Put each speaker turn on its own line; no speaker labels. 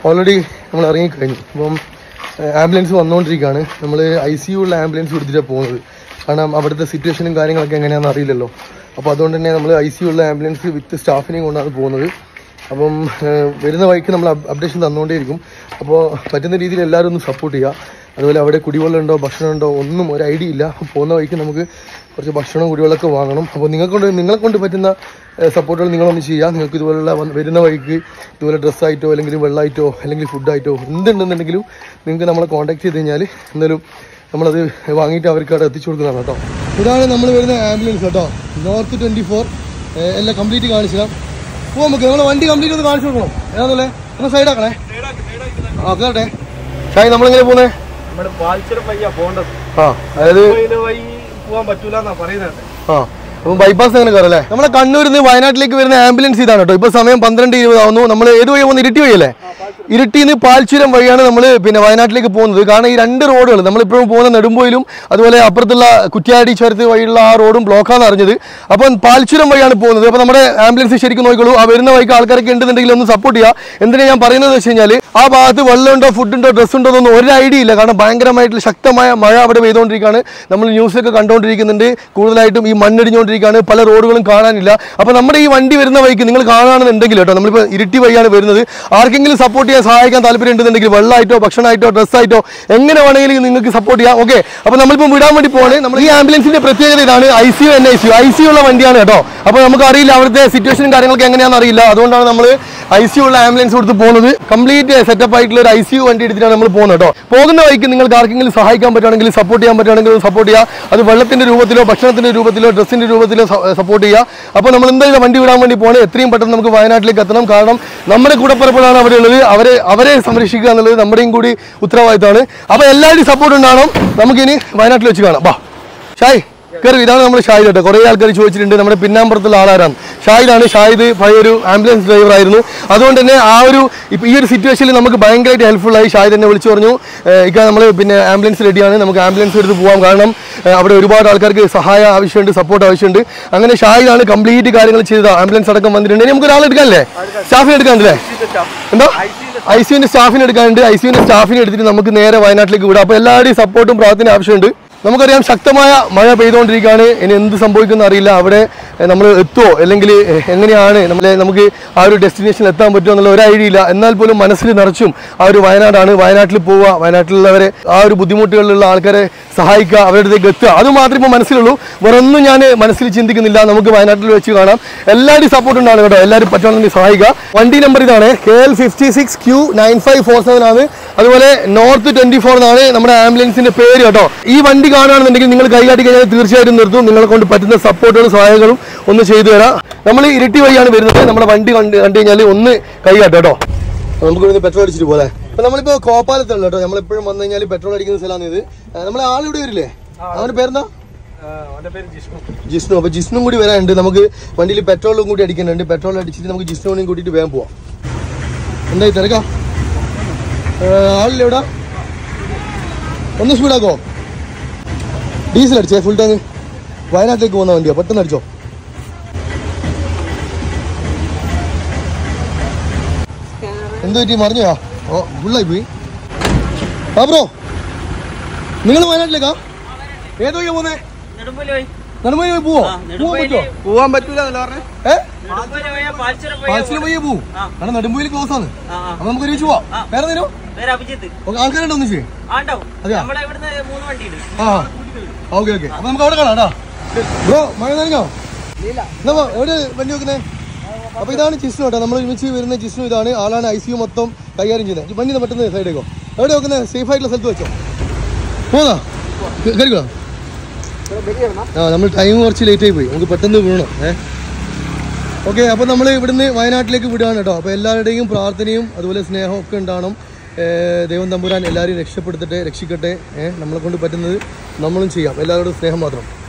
Already നമ്മൾ ഇറങ്ങിക്കഴിഞ്ഞു അപ്പം ambulance വന്നുകൊണ്ടിരിക്കുകയാണ് നമ്മൾ ഐ സി യു ഉള്ള ആംബുലൻസ് കൊടുത്തിട്ടാണ് പോകുന്നത് കാരണം അവിടുത്തെ സിറ്റുവേഷനും കാര്യങ്ങളൊക്കെ എങ്ങനെയാണെന്ന് അറിയില്ലല്ലോ അപ്പോൾ അതുകൊണ്ട് തന്നെ നമ്മൾ ഐ സി യു ഉള്ള ആംബുലൻസ് വിത്ത് സ്റ്റാഫിനെയും കൊണ്ടാണ് പോകുന്നത് അപ്പം ഏഹ്, വരുന്ന വഴിക്ക് നമ്മൾ അപ്ഡേഷൻ തന്നുകൊണ്ടേയിരിക്കും അപ്പോൾ പറ്റുന്ന രീതിയിൽ എല്ലാവരും ഒന്ന് സപ്പോർട്ട് ചെയ്യുക അതുപോലെ അവിടെ കുടിവെള്ളം ഉണ്ടോ ഭക്ഷണം ഉണ്ടോ ഒന്നും ഒരു ഐഡിയ ഇല്ല അപ്പോൾ പോകുന്ന വഴിക്ക് നമുക്ക് കുറച്ച് ഭക്ഷണവും കുടിവെള്ളമൊക്കെ വാങ്ങണം അപ്പോൾ നിങ്ങളെ കൊണ്ട് നിങ്ങളെ കൊണ്ട് പറ്റുന്ന സപ്പോർട്ടുകൾ നിങ്ങളൊന്ന് ചെയ്യുക നിങ്ങൾക്ക് ഇതുപോലുള്ള വന്ന് വരുന്ന വഴിക്ക് ഇതുപോലെ ഡ്രസ്സായിട്ടോ അല്ലെങ്കിൽ വെള്ളമായിട്ടോ അല്ലെങ്കിൽ ഫുഡായിട്ടോ എന്തുണ്ടെന്നുണ്ടെങ്കിലും നിങ്ങൾക്ക് നമ്മളെ കോൺടാക്ട് ചെയ്ത് കഴിഞ്ഞാൽ എന്തായാലും നമ്മളത് വാങ്ങിയിട്ട് അവർക്ക് അവിടെ എത്തിച്ചു കൊടുക്കുന്നതാണ് കേട്ടോ ഇതാണ് നമ്മൾ വരുന്ന ആംബുലൻസ് കേട്ടോ നോർത്ത് ട്വൻറ്റി ഫോർ എല്ലാം കംപ്ലീറ്റ് കാണിച്ചു തരാം പോവാം നമുക്ക് നമ്മളെ വണ്ടി കംപ്ലീറ്റ് ഒന്ന് കാണിച്ചു കൊടുക്കണം ഏതാണല്ലേ ഒന്ന് സൈഡാക്കണേ ആ കേട്ടെ ഷായി നമ്മളിങ്ങനെ പോകുന്നേ
നമ്മുടെ പാൽച്ചുരം വഴിയാ പോകേണ്ടത്
ആ അതായത്
ഇതിന് വഴി പോകാൻ പറ്റൂല എന്നാ പറയുന്നത്
ആ അപ്പം ബൈപ്പാസ് അങ്ങനെ കയറും അല്ലേ നമ്മളെ കണ്ണൂരിൽ നിന്ന് വയനാട്ടിലേക്ക് വരുന്ന ആംബുലൻസ് ഇതാണ് കേട്ടോ ഇപ്പൊ സമയം പന്ത്രണ്ട് ഇരുപതാവുന്നു നമ്മൾ ഏത് വഴി പോകുന്നത് ഇരിട്ടി വഴിയല്ലേ ഇരിട്ടിന്ന് പാൽച്ചുരം വഴിയാണ് നമ്മൾ പിന്നെ വയനാട്ടിലേക്ക് പോകുന്നത് കാരണം ഈ രണ്ട് റോഡുകൾ നമ്മളിപ്പോഴും പോകുന്ന നെടുമ്പോയിലും അതുപോലെ അപ്പുറത്തുള്ള കുറ്റ്യാടി ചുരത്ത് വഴിയുള്ള ആ റോഡും ബ്ലോക്കാന്ന് അറിഞ്ഞത് അപ്പം പാൽച്ചുരം വഴിയാണ് പോകുന്നത് അപ്പോൾ നമ്മുടെ ആംബുലൻസ് ശരിക്കും നോക്കിക്കോളൂ ആ വരുന്ന വഴിക്ക് ആൾക്കാരൊക്കെ ഉണ്ടെന്നുണ്ടെങ്കിൽ ഒന്ന് സപ്പോർട്ട് ചെയ്യുക എന്തിനാ ഞാൻ പറയുന്നത് വെച്ച് കഴിഞ്ഞാൽ ആ ഭാഗത്ത് വെള്ളമുണ്ടോ ഫുഡുണ്ടോ ഡ്രസ്സ് ഉണ്ടോ എന്നൊന്നും ഒരു ഐഡിയ ഇല്ല കാരണം ഭയങ്കരമായിട്ടുള്ള ശക്തമായ മഴ അവിടെ പെയ്തുകൊണ്ടിരിക്കുകയാണ് നമ്മൾ ന്യൂസൊക്കെ കണ്ടുകൊണ്ടിരിക്കുന്നുണ്ട് കൂടുതലായിട്ടും ഈ മണ്ണിടിഞ്ഞുകൊണ്ടിരിക്കുകയാണ് പല റോഡുകളും കാണാനില്ല അപ്പോൾ നമ്മുടെ ഈ വണ്ടി വരുന്ന വഴിക്ക് നിങ്ങൾ കാണുകയാണെന്നുണ്ടെങ്കിൽ കേട്ടോ നമ്മളിപ്പോൾ ഇരുട്ടി വഴിയാണ് വരുന്നത് ആർക്കെങ്കിലും സപ്പോർട്ട് ചെയ്യാൻ സഹായിക്കാൻ താല്പര്യം ഉണ്ടെന്നുണ്ടെങ്കിൽ വെള്ളമായിട്ടോ ഭക്ഷണമായിട്ടോ ഡ്രസ്സായിട്ടോ എങ്ങനെ വേണമെങ്കിലും നിങ്ങൾക്ക് സപ്പോർട്ട് ചെയ്യാം ഓക്കെ അപ്പോൾ നമ്മളിപ്പോൾ വിടാൻ വേണ്ടി പോകണേ നമ്മൾ ഈ ആംബുലൻസിന്റെ പ്രത്യേകത ഇതാണ് I C U N I C U I C ഉള്ള വണ്ടിയാണ് കേട്ടോ അപ്പോൾ നമുക്ക് അറിയില്ല അവിടുത്തെ സിറ്റുവേഷനും കാര്യങ്ങളൊക്കെ എങ്ങനെയാണെന്ന് അറിയില്ല അതുകൊണ്ടാണ് നമ്മൾ ഐ സി ഉള്ള ആംബുലൻസ് കൊടുത്ത് പോകുന്നത് കംപ്ലീറ്റ് സെറ്റപ്പ് ആയിട്ടുള്ള ഒരു ഐ സി യു വണ്ടി എടുത്തിട്ടാണ് നമ്മൾ പോകുന്നത് കേട്ടോ പോകുന്ന വഴിക്ക് നിങ്ങൾക്ക് ആർക്കെങ്കിലും സഹായിക്കാൻ പറ്റുകയാണെങ്കിൽ സപ്പോർട്ട് ചെയ്യാൻ പറ്റുകയാണെങ്കിൽ സപ്പോർട്ട് ചെയ്യുക അത് വെള്ളത്തിന്റെ രൂപത്തിലോ ഭക്ഷണത്തിന്റെ രൂപത്തിലോ ഡ്രസ്സിന്റെ രൂപത്തിലോ സപ്പോർട്ട് ചെയ്യുക അപ്പോൾ നമ്മൾ എന്തായാലും വണ്ടി വിടാൻ വേണ്ടി പോകണേ എത്രയും പെട്ടെന്ന് നമുക്ക് വയനാട്ടിലേക്ക് എത്തണം കാരണം നമ്മുടെ കൂടപ്പുറപ്പുകളാണ് അവിടെ ഉള്ളത് അവരെ അവരെ സംരക്ഷിക്കുക എന്നുള്ളത് നമ്മുടെയും കൂടി ഉത്തരവാദിത്തമാണ് അപ്പോൾ എല്ലാവരുടെയും സപ്പോർട്ട് ഉണ്ടാവണം നമുക്കിനി വയനാട്ടിൽ വെച്ച് കാണാം ബാ ഷായ് കയറി ഇതാണ് നമ്മുടെ ഷാഹിദ് കേട്ടോ കുറേ ആൾക്കാർ ചോദിച്ചിട്ടുണ്ട് നമ്മുടെ പിന്നാമ്പുറത്തുള്ള ആളാരാണ് ഷാഹിദാണ് ഷാഹിദ് പഴയൊരു ആംബുലൻസ് ഡ്രൈവർ ആയിരുന്നു അതുകൊണ്ട് തന്നെ ആ ഒരു ഇപ്പോൾ ഈ ഒരു സിറ്റുവേഷനിൽ നമുക്ക് ഭയങ്കരമായിട്ട് ഹെൽപ്ഫുൾ ആയി ഷാഹിദ് എന്നെ വിളിച്ചു പറഞ്ഞു ഇക്ക നമ്മൾ പിന്നെ ആംബുലൻസ് റെഡിയാണ് നമുക്ക് ആംബുലൻസ് എടുത്ത് പോകാം കാരണം ഏഹ്, അവിടെ ഒരുപാട് ആൾക്കാർക്ക് സഹായം ആവശ്യമുണ്ട് സപ്പോർട്ട് ആവശ്യമുണ്ട് അങ്ങനെ ഷാഹിദാണ് കംപ്ലീറ്റ് കാര്യങ്ങൾ ചെയ്തത് ആംബുലൻസ് അടക്കം വന്നിട്ടുണ്ട് ഇനി നമുക്ക് ഒരാളെ എടുക്കാനല്ലേ സ്റ്റാഫിനെ എടുക്കാനല്ലേ എന്താ ഐ സിയുവിന്റെ സ്റ്റാഫിനെ എടുക്കാനുണ്ട് ഐ സിയുവിന്റെ സ്റ്റാഫിനെ എടുത്തിട്ട് നമുക്ക് നേരെ വയനാട്ടിലേക്ക് വിടാം അപ്പോൾ എല്ലാവരുടെയും സപ്പോർട്ടും പ്രാർത്ഥന ആവശ്യമുണ്ട് നമുക്കറിയാം ശക്തമായ മഴ പെയ്തുകൊണ്ടിരിക്കുകയാണ് ഇനി എന്ത് സംഭവിക്കുമെന്ന് അറിയില്ല അവിടെ നമ്മൾ എത്തുമോ അല്ലെങ്കിൽ എ- എങ്ങനെയാണ് നമ്മളെ നമുക്ക് ആ ഒരു ഡെസ്റ്റിനേഷനിൽ എത്താൻ പറ്റുമോ എന്നുള്ള ഒരു ഐഡിയ ഇല്ല എന്നാൽ പോലും മനസ്സിൽ നിറച്ചും ആ ഒരു വയനാടാണ് വയനാട്ടിൽ പോവുക വയനാട്ടിലുള്ളവരെ ആ ഒരു ബുദ്ധിമുട്ടുകളിലുള്ള ആൾക്കാരെ സഹായിക്കുക അവരുടെ അടുത്തേക്ക് എത്തുക അത് മാത്രമേ ഇപ്പോൾ മനസ്സിലുള്ളൂ വേറെ ഒന്നും ഞാൻ മനസ്സിൽ ചിന്തിക്കുന്നില്ല നമുക്ക് വയനാട്ടിൽ വെച്ച് കാണാം എല്ലാവരുടെയും സപ്പോർട്ട് ഉണ്ടാണ് കേട്ടോ എല്ലാവരും പറ്റുവാണെങ്കിൽ സഹായിക്കുക വണ്ടി നമ്പർ ഇതാണ് K L fifty six Q nine five four seven ആണ് അതുപോലെ നോർത്ത് ട്വന്റി ഫോർ എന്നാണ് നമ്മുടെ ആംബുലൻസിന്റെ പേര് കേട്ടോ ഈ വണ്ടി കാണുകയാണെന്നുണ്ടെങ്കിൽ നിങ്ങൾ കൈകാട്ടി കഴിഞ്ഞാൽ തീർച്ചയായിട്ടും നിർത്തും നിങ്ങളെ കൊണ്ട് പറ്റുന്ന സപ്പോർട്ടുകളും സഹായങ്ങളും ഒന്ന് ചെയ്തു തരാം നമ്മൾ ഇരിട്ടി വഴിയാണ് വരുന്നത് നമ്മുടെ വണ്ടി കണ്ട് കണ്ടു കഴിഞ്ഞാൽ ഒന്ന് കൈകാട്ടോ കേട്ടോ നമുക്ക് ഇവിടുന്ന് പെട്രോൾ അടിച്ചിട്ട് പോലെ അപ്പൊ നമ്മളിപ്പോ കോപ്പാലത്തുള്ള കേട്ടോ നമ്മളെപ്പോഴും വന്നു കഴിഞ്ഞാൽ പെട്രോൾ അടിക്കുന്ന സ്ഥലമാണ് ഇത് ആ, നമ്മളെ ആളിവിടെ വരില്ലേ അവന്റെ പേരെന്താ
അവന്റെ പേര് ജിഷ്ണു
ജിസ്നു അപ്പൊ ജിസ്നും കൂടി വരാനുണ്ട് നമുക്ക് വണ്ടിയിൽ പെട്രോളും കൂടി അടിക്കുന്നുണ്ട് പെട്രോൾ അടിച്ചിട്ട് നമുക്ക് ജിസ്നുവിനെയും കൂട്ടിയിട്ട് വേഗം പോവാം എന്തായി തിരക്കാം ആളില്ല ഇവിടെ ഒന്ന് സ്പീഡാക്കോ ഡീസൽ അടിച്ചേ ഫുൾ ടാങ്ക് വയനാട്ടിലേക്ക് പോകുന്ന വണ്ടിയാ പെട്ടെന്ന് അടിച്ചോ എന്ത് പറ്റി മറിഞ്ഞോ ഓ ഫുള്ളായി പോയി ആ ബ്രോ നിങ്ങൾ വയനാട്ടിലേക്കാ ഏത് വഴിയാ പോന്നേ
നെടുമ്പല് വഴി
നെടുമ്പഴി പോയി പോവോ
ആ,
പോവാൻ
നെടുമ്പലി
പറ്റുമോ
പോവാൻ പറ്റൂല എന്നല്ല പറഞ്ഞേ
ഏ
നെടുമ്പല് വഴിയാ പാൽച്ചുരം വഴിയാ
പാച്ചിലും വഴിയേ പോവും
ആ.
കാരണം നെടുമ്പയിൽ ക്ലോസ് ആണ്
ആ, ആ.
അപ്പൊ നമുക്ക് ഒരുമിച്ച് പോവാം
ആ.
വേറെ നേരം
പേര് അഭിജിത്ത്
ആൾക്കാരുണ്ടോ ഒന്നിച്ച്
ആണ്ടാവും
അതെയോ?
നമ്മളെ ഇവിടുന്ന് മൂന്ന് വണ്ടി ഉണ്ട്
ആ ഓക്കെ ഓക്കെ അപ്പൊ നമുക്ക് അവിടെ കാണാം കേട്ടോ ബ്രോ മഴ നനഞ്ഞോ എന്നാ വാ, എവിടെ വണ്ടി വെക്കുന്നേ അപ്പൊ ഇതാണ് ജിസ്നു കേട്ടോ നമ്മൾ ഒരുമിച്ച് വരുന്ന ജിസ്നു ഇതാണ് ആളാണ് ഐ സി യു മൊത്തം കൈകാര്യം ചെയ്യുന്നത് വണ്ടി ഒന്ന് പെട്ടെന്ന് സൈഡേക്കോ എവിടെ വെക്കുന്നത് സേഫ് ആയിട്ടുള്ള സ്ഥലത്ത് വെച്ചോ പോന്നാ കരുകളോ ആ നമ്മൾ ടൈം കുറച്ച് ലേറ്റ് ആയി പോയി നമുക്ക് പെട്ടെന്ന് വീണോ ഏ ഓക്കെ അപ്പോൾ നമ്മൾ ഇവിടുന്ന് വയനാട്ടിലേക്ക് വിടുകയാണ് കേട്ടോ അപ്പോൾ എല്ലാവരുടെയും പ്രാർത്ഥനയും അതുപോലെ സ്നേഹവും ഒക്കെ ഉണ്ടാവണം ഏർ ദൈവം തമ്പുരാൻ എല്ലാവരെയും രക്ഷപ്പെടുത്തട്ടെ രക്ഷിക്കട്ടെ ഏഹ് നമ്മളെ കൊണ്ട് പറ്റുന്നത് നമ്മളും ചെയ്യാം എല്ലാവരോടും സ്നേഹം മാത്രം